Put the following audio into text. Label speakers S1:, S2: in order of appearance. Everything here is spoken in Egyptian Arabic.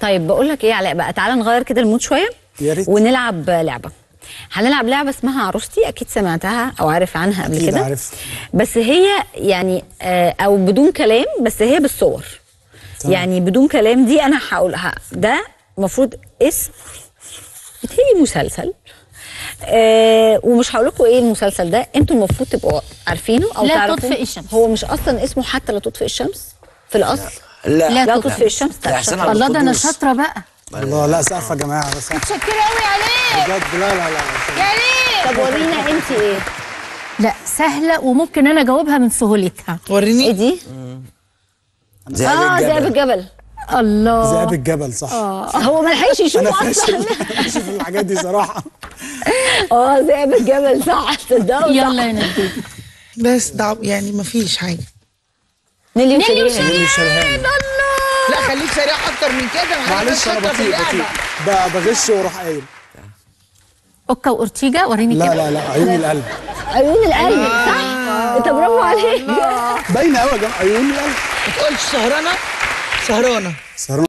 S1: طيب بقول لك ايه يا علاء بقى تعالى نغير كده المود شويه
S2: يا ريت.
S1: ونلعب لعبه هنلعب لعبه اسمها عروستي اكيد سمعتها او عارف عنها قبل
S2: أكيد
S1: كده
S2: عارف.
S1: بس هي يعني آه، او بدون كلام بس هي بالصور
S2: تمام.
S1: يعني بدون كلام دي انا هقولها ده المفروض اسم بتهيألي مسلسل آه ومش هقول لكم ايه المسلسل ده انتوا المفروض تبقوا عارفينه او
S3: لا
S1: تعرفوا
S3: تطفئ الشمس.
S1: هو مش اصلا اسمه حتى لا تطفئ الشمس في الاصل
S4: لا
S3: لا
S1: لا
S3: تطفئ.
S1: تطفئ الشمس
S4: لا، إحسان
S1: شاطرة.
S4: عبد
S3: الله ده انا
S4: القدوس.
S3: شاطره بقى
S2: الله لا سقف يا جماعه بس
S3: متشكره قوي عليك
S2: بجد لا لا لا
S3: يا ريت
S1: طب ورينا انت ايه
S3: لا سهله وممكن انا اجاوبها من سهولتها
S1: ايه
S5: وريني
S1: دي
S4: ذئاب
S1: اه ذئاب
S4: الجبل
S1: الجبل
S3: الله
S2: ذئاب الجبل صح
S1: هو ما لحقش
S2: انا
S1: يشوفه
S2: فاشل
S1: اصلا
S2: فاشل في الحاجات دي صراحه
S1: اه ذئاب الجبل صح تصدقوا
S3: يلا يا ندى
S5: بس ده يعني مفيش حاجه
S1: نيلي
S3: نيلي
S1: وشيرين
S2: اللي شرهان
S5: لا خليك سريع اكتر من كده أنا عايزة
S2: معلش انا
S5: شاطرة في
S2: بطيء
S5: اللعبة.
S2: بطيء ب- بغش واروح قايل
S3: اوكا واورتيجا وريني
S2: لا
S3: كده
S2: لا لا عيون القلب
S1: عيون القلب صح انت برافو عليك
S2: باينه قوي يا جماعه عيون القلب
S5: ما تقولش سهرانه سهرانه
S2: سهران